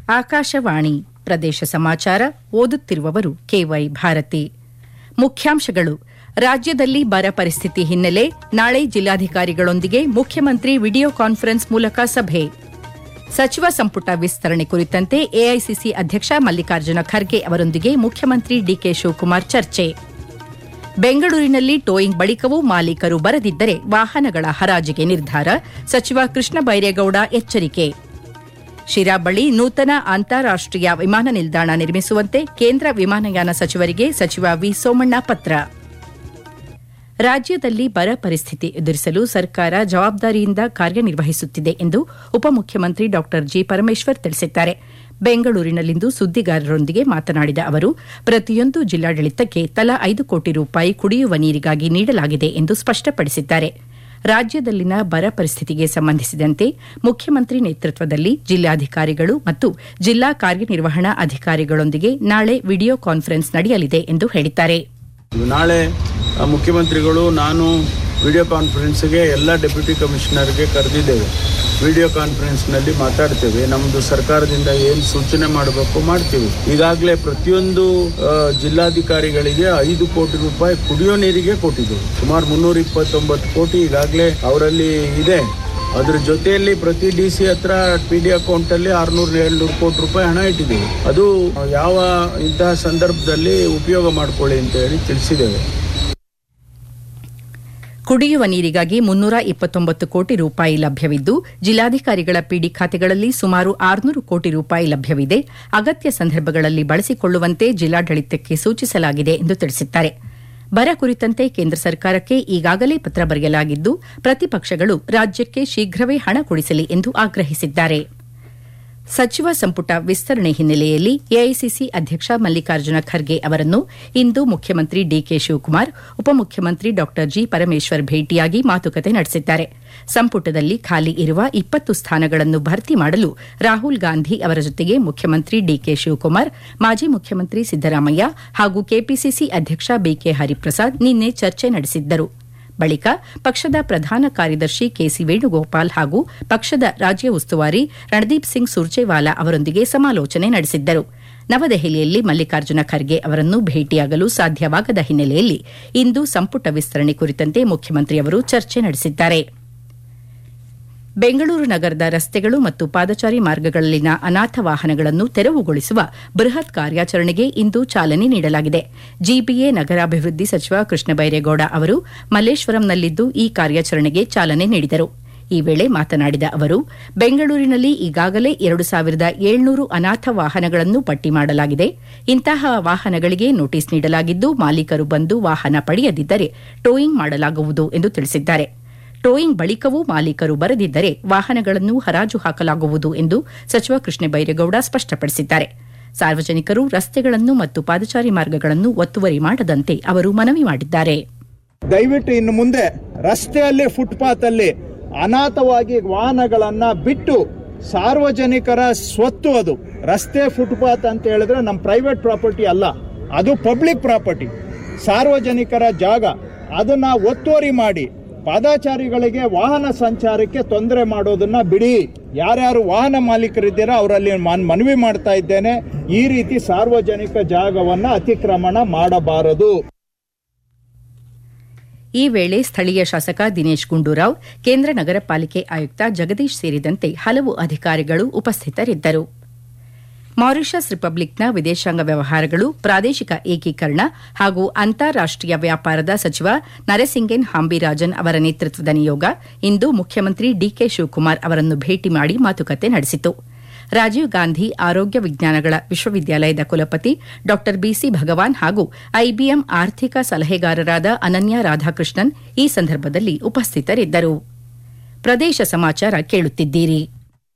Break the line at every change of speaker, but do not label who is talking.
ಆಕಾಶವಾಣಿ ಪ್ರದೇಶ ಸಮಾಚಾರ ಓದುತ್ತಿರುವವರು ಕೆವೈ ಭಾರತಿ ಮುಖ್ಯಾಂಶಗಳು ರಾಜ್ಯದಲ್ಲಿ ಬರ ಪರಿಸ್ಥಿತಿ ಹಿನ್ನೆಲೆ ನಾಳೆ ಜಿಲ್ಲಾಧಿಕಾರಿಗಳೊಂದಿಗೆ ಮುಖ್ಯಮಂತ್ರಿ ವಿಡಿಯೋ ಕಾನ್ಫರೆನ್ಸ್ ಮೂಲಕ ಸಭೆ ಸಚಿವ ಸಂಪುಟ ವಿಸ್ತರಣೆ ಕುರಿತಂತೆ ಎಐಸಿಸಿ ಅಧ್ಯಕ್ಷ ಮಲ್ಲಿಕಾರ್ಜುನ ಖರ್ಗೆ ಅವರೊಂದಿಗೆ ಮುಖ್ಯಮಂತ್ರಿ ಡಿಕೆ ಶಿವಕುಮಾರ್ ಚರ್ಚೆ ಬೆಂಗಳೂರಿನಲ್ಲಿ ಟೋಯಿಂಗ್ ಬಳಿಕವೂ ಮಾಲೀಕರು ಬರದಿದ್ದರೆ ವಾಹನಗಳ ಹರಾಜಿಗೆ ನಿರ್ಧಾರ ಸಚಿವ ಕೃಷ್ಣ ಬೈರೇಗೌಡ ಎಚ್ಚರಿಕೆ ಶಿರಾ ಬಳಿ ನೂತನ ಅಂತಾರಾಷ್ಟೀಯ ವಿಮಾನ ನಿಲ್ದಾಣ ನಿರ್ಮಿಸುವಂತೆ ಕೇಂದ್ರ ವಿಮಾನಯಾನ ಸಚಿವರಿಗೆ ಸಚಿವ ವಿ ಸೋಮಣ್ಣ ಪತ್ರ ರಾಜ್ಯದಲ್ಲಿ ಬರ ಪರಿಸ್ಥಿತಿ ಎದುರಿಸಲು ಸರ್ಕಾರ ಜವಾಬ್ದಾರಿಯಿಂದ ಕಾರ್ಯನಿರ್ವಹಿಸುತ್ತಿದೆ ಎಂದು ಉಪಮುಖ್ಯಮಂತ್ರಿ ಡಾ ಜಿ ಪರಮೇಶ್ವರ್ ತಿಳಿಸಿದ್ದಾರೆ ಬೆಂಗಳೂರಿನಲ್ಲಿಂದು ಸುದ್ದಿಗಾರರೊಂದಿಗೆ ಮಾತನಾಡಿದ ಅವರು ಪ್ರತಿಯೊಂದು ಜಿಲ್ಲಾಡಳಿತಕ್ಕೆ ತಲಾ ಐದು ಕೋಟಿ ರೂಪಾಯಿ ಕುಡಿಯುವ ನೀರಿಗಾಗಿ ನೀಡಲಾಗಿದೆ ಎಂದು ಸ್ಪಷ್ಟಪಡಿಸಿದ್ದಾರೆ ರಾಜ್ಯದಲ್ಲಿನ ಬರ ಪರಿಸ್ಥಿತಿಗೆ ಸಂಬಂಧಿಸಿದಂತೆ ಮುಖ್ಯಮಂತ್ರಿ ನೇತೃತ್ವದಲ್ಲಿ ಜಿಲ್ಲಾಧಿಕಾರಿಗಳು ಮತ್ತು ಜಿಲ್ಲಾ ಕಾರ್ಯನಿರ್ವಹಣಾ ಅಧಿಕಾರಿಗಳೊಂದಿಗೆ ನಾಳೆ ವಿಡಿಯೋ ಕಾನ್ಫರೆನ್ಸ್ ನಡೆಯಲಿದೆ ಎಂದು ಹೇಳಿದ್ದಾರೆ
ನಾಳೆ ಆ, ಮುಖ್ಯಮಂತ್ರಿಗಳು ನಾನು ವಿಡಿಯೋ ಕಾನ್ಫರೆನ್ಸ್ಗೆ ಎಲ್ಲ ಡೆಪ್ಯೂಟಿ ಕಮಿಷನರ್ಗೆ ಕರೆದಿದ್ದೇವೆ ವಿಡಿಯೋ ಕಾನ್ಫರೆನ್ಸ್ನಲ್ಲಿ ಮಾತಾಡ್ತೇವೆ ನಮ್ಮದು ಸರ್ಕಾರದಿಂದ ಏನು ಸೂಚನೆ ಮಾಡಬೇಕು ಮಾಡ್ತೀವಿ ಈಗಾಗಲೇ ಪ್ರತಿಯೊಂದು ಆ, ಜಿಲ್ಲಾಧಿಕಾರಿಗಳಿಗೆ ಐದು ಕೋಟಿ ರೂಪಾಯಿ ಕುಡಿಯೋ ನೀರಿಗೆ ಕೊಟ್ಟಿದ್ದೇವೆ ಸುಮಾರು ಮುನ್ನೂರ ಇಪ್ಪತ್ತೊಂಬತ್ತು ಕೋಟಿ ಈಗಾಗಲೇ ಅವರಲ್ಲಿ ಇದೆ ಅದ್ರ ಜೊತೆಯಲ್ಲಿ ಪ್ರತಿ ಡಿ ಸಿ ಹತ್ರ ಪಿ ಡಿ ಅಕೌಂಟ್ ಅಲ್ಲಿ ಆರ್ನೂರ ಏಳ್ನೂರು ಕೋಟಿ ರೂಪಾಯಿ ಹಣ ಇಟ್ಟಿದ್ದೇವೆ ಅದು ಯಾವ ಇಂತಹ ಸಂದರ್ಭದಲ್ಲಿ ಉಪಯೋಗ ಮಾಡ್ಕೊಳ್ಳಿ ಅಂತ ಹೇಳಿ ತಿಳಿಸಿದ್ದೇವೆ
ಕುಡಿಯುವ ನೀರಿಗಾಗಿ ಮುನ್ನೂರ ಇಪ್ಪತ್ತೊಂಬತ್ತು ಕೋಟಿ ರೂಪಾಯಿ ಲಭ್ಯವಿದ್ದು ಜಿಲ್ಲಾಧಿಕಾರಿಗಳ ಪಿಡಿ ಖಾತೆಗಳಲ್ಲಿ ಸುಮಾರು ಆರುನೂರು ಕೋಟಿ ರೂಪಾಯಿ ಲಭ್ಯವಿದೆ ಅಗತ್ಯ ಸಂದರ್ಭಗಳಲ್ಲಿ ಬಳಸಿಕೊಳ್ಳುವಂತೆ ಜಿಲ್ಲಾಡಳಿತಕ್ಕೆ ಸೂಚಿಸಲಾಗಿದೆ ಎಂದು ತಿಳಿಸಿದ್ದಾರೆ ಬರ ಕುರಿತಂತೆ ಕೇಂದ್ರ ಸರ್ಕಾರಕ್ಕೆ ಈಗಾಗಲೇ ಪತ್ರ ಬರೆಯಲಾಗಿದ್ದು ಪ್ರತಿಪಕ್ಷಗಳು ರಾಜ್ಯಕ್ಕೆ ಶೀಘ್ರವೇ ಹಣ ಕೊಡಿಸಲಿ ಎಂದು ಆಗ್ರಹಿಸಿದ್ದಾರೆ ಸಚಿವ ಸಂಪುಟ ವಿಸ್ತರಣೆ ಹಿನ್ನೆಲೆಯಲ್ಲಿ ಎಐಸಿಸಿ ಅಧ್ಯಕ್ಷ ಮಲ್ಲಿಕಾರ್ಜುನ ಖರ್ಗೆ ಅವರನ್ನು ಇಂದು ಮುಖ್ಯಮಂತ್ರಿ ಡಿಕೆ ಶಿವಕುಮಾರ್ ಉಪಮುಖ್ಯಮಂತ್ರಿ ಡಾ ಜಿ ಪರಮೇಶ್ವರ್ ಭೇಟಿಯಾಗಿ ಮಾತುಕತೆ ನಡೆಸಿದ್ದಾರೆ ಸಂಪುಟದಲ್ಲಿ ಖಾಲಿ ಇರುವ ಇಪ್ಪತ್ತು ಸ್ಥಾನಗಳನ್ನು ಭರ್ತಿ ಮಾಡಲು ರಾಹುಲ್ ಗಾಂಧಿ ಅವರ ಜೊತೆಗೆ ಮುಖ್ಯಮಂತ್ರಿ ಡಿಕೆ ಶಿವಕುಮಾರ್ ಮಾಜಿ ಮುಖ್ಯಮಂತ್ರಿ ಸಿದ್ದರಾಮಯ್ಯ ಹಾಗೂ ಕೆಪಿಸಿಸಿ ಅಧ್ಯಕ್ಷ ಬಿಕೆ ಹರಿಪ್ರಸಾದ್ ನಿನ್ನೆ ಚರ್ಚೆ ನಡೆಸಿದ್ದರು ಬಳಿಕ ಪಕ್ಷದ ಪ್ರಧಾನ ಕಾರ್ಯದರ್ಶಿ ಕೆಸಿ ವೇಣುಗೋಪಾಲ್ ಹಾಗೂ ಪಕ್ಷದ ರಾಜ್ಯ ಉಸ್ತುವಾರಿ ರಣದೀಪ್ ಸಿಂಗ್ ಸುರ್ಜೇವಾಲಾ ಅವರೊಂದಿಗೆ ಸಮಾಲೋಚನೆ ನಡೆಸಿದ್ದರು ನವದೆಹಲಿಯಲ್ಲಿ ಮಲ್ಲಿಕಾರ್ಜುನ ಖರ್ಗೆ ಅವರನ್ನು ಭೇಟಿಯಾಗಲು ಸಾಧ್ಯವಾಗದ ಹಿನ್ನೆಲೆಯಲ್ಲಿ ಇಂದು ಸಂಪುಟ ವಿಸ್ತರಣೆ ಕುರಿತಂತೆ ಮುಖ್ಯಮಂತ್ರಿಯವರು ಚರ್ಚೆ ನಡೆಸಿದ್ದಾರೆ ಬೆಂಗಳೂರು ನಗರದ ರಸ್ತೆಗಳು ಮತ್ತು ಪಾದಚಾರಿ ಮಾರ್ಗಗಳಲ್ಲಿನ ಅನಾಥ ವಾಹನಗಳನ್ನು ತೆರವುಗೊಳಿಸುವ ಬೃಹತ್ ಕಾರ್ಯಾಚರಣೆಗೆ ಇಂದು ಚಾಲನೆ ನೀಡಲಾಗಿದೆ ಜಿಬಿಎ ನಗರಾಭಿವೃದ್ಧಿ ಸಚಿವ ಕೃಷ್ಣ ಬೈರೇಗೌಡ ಅವರು ಮಲ್ಲೇಶ್ವರಂನಲ್ಲಿದ್ದು ಈ ಕಾರ್ಯಾಚರಣೆಗೆ ಚಾಲನೆ ನೀಡಿದರು ಈ ವೇಳೆ ಮಾತನಾಡಿದ ಅವರು ಬೆಂಗಳೂರಿನಲ್ಲಿ ಈಗಾಗಲೇ ಎರಡು ಸಾವಿರದ ಏಳ್ನೂರು ಅನಾಥ ವಾಹನಗಳನ್ನು ಪಟ್ಟಿ ಮಾಡಲಾಗಿದೆ ಇಂತಹ ವಾಹನಗಳಿಗೆ ನೋಟಿಸ್ ನೀಡಲಾಗಿದ್ದು ಮಾಲೀಕರು ಬಂದು ವಾಹನ ಪಡೆಯದಿದ್ದರೆ ಟೋಯಿಂಗ್ ಮಾಡಲಾಗುವುದು ಎಂದು ತಿಳಿಸಿದ್ದಾರೆ ಟೋಯಿಂಗ್ ಬಳಿಕವೂ ಮಾಲೀಕರು ಬರದಿದ್ದರೆ ವಾಹನಗಳನ್ನು ಹರಾಜು ಹಾಕಲಾಗುವುದು ಎಂದು ಸಚಿವ ಕೃಷ್ಣ ಬೈರೇಗೌಡ ಸ್ಪಷ್ಟಪಡಿಸಿದ್ದಾರೆ ಸಾರ್ವಜನಿಕರು ರಸ್ತೆಗಳನ್ನು ಮತ್ತು ಪಾದಚಾರಿ ಮಾರ್ಗಗಳನ್ನು ಒತ್ತುವರಿ ಮಾಡದಂತೆ ಅವರು ಮನವಿ ಮಾಡಿದ್ದಾರೆ
ದಯವಿಟ್ಟು ಇನ್ನು ಮುಂದೆ ರಸ್ತೆಯಲ್ಲಿ ಫುಟ್ಪಾತ್ ಅಲ್ಲಿ ಅನಾಥವಾಗಿ ವಾಹನಗಳನ್ನ ಬಿಟ್ಟು ಸಾರ್ವಜನಿಕರ ಸ್ವತ್ತು ಅದು ರಸ್ತೆ ಫುಟ್ಪಾತ್ ಅಂತ ಹೇಳಿದ್ರೆ ನಮ್ಮ ಪ್ರೈವೇಟ್ ಪ್ರಾಪರ್ಟಿ ಅಲ್ಲ ಅದು ಪಬ್ಲಿಕ್ ಪ್ರಾಪರ್ಟಿ ಸಾರ್ವಜನಿಕರ ಜಾಗ ಅದನ್ನ ಒತ್ತುವರಿ ಮಾಡಿ ಪಾದಾಚಾರಿಗಳಿಗೆ ವಾಹನ ಸಂಚಾರಕ್ಕೆ ತೊಂದರೆ ಮಾಡೋದನ್ನ ಬಿಡಿ ಯಾರ್ಯಾರು ವಾಹನ ಮಾಲೀಕರಿದ್ದೀರಾ ಅವರಲ್ಲಿ ನಾನು ಮನವಿ ಮಾಡ್ತಾ ಇದ್ದೇನೆ ಈ ರೀತಿ ಸಾರ್ವಜನಿಕ ಜಾಗವನ್ನ ಅತಿಕ್ರಮಣ ಮಾಡಬಾರದು
ಈ ವೇಳೆ ಸ್ಥಳೀಯ ಶಾಸಕ ದಿನೇಶ್ ಗುಂಡೂರಾವ್ ಕೇಂದ್ರ ನಗರ ಪಾಲಿಕೆ ಆಯುಕ್ತ ಜಗದೀಶ್ ಸೇರಿದಂತೆ ಹಲವು ಅಧಿಕಾರಿಗಳು ಉಪಸ್ಥಿತರಿದ್ದರು ಮಾರಿಷಸ್ ರಿಪಬ್ಲಿಕ್ನ ವಿದೇಶಾಂಗ ವ್ಯವಹಾರಗಳು ಪ್ರಾದೇಶಿಕ ಏಕೀಕರಣ ಹಾಗೂ ಅಂತಾರಾಷ್ಟೀಯ ವ್ಯಾಪಾರದ ಸಚಿವ ನರಸಿಂಗೆನ್ ಹಾಂಬಿರಾಜನ್ ಅವರ ನೇತೃತ್ವದ ನಿಯೋಗ ಇಂದು ಮುಖ್ಯಮಂತ್ರಿ ಡಿಕೆ ಶಿವಕುಮಾರ್ ಅವರನ್ನು ಭೇಟಿ ಮಾಡಿ ಮಾತುಕತೆ ನಡೆಸಿತು ರಾಜೀವ್ ಗಾಂಧಿ ಆರೋಗ್ಯ ವಿಜ್ಞಾನಗಳ ವಿಶ್ವವಿದ್ಯಾಲಯದ ಕುಲಪತಿ ಡಾ ಬಿಸಿ ಭಗವಾನ್ ಹಾಗೂ ಐಬಿಎಂ ಆರ್ಥಿಕ ಸಲಹೆಗಾರರಾದ ಅನನ್ಯ ರಾಧಾಕೃಷ್ಣನ್ ಈ ಸಂದರ್ಭದಲ್ಲಿ ಉಪಸ್ಥಿತರಿದ್ದರು ಪ್ರದೇಶ ಸಮಾಚಾರ ಕೇಳುತ್ತಿದ್ದೀರಿ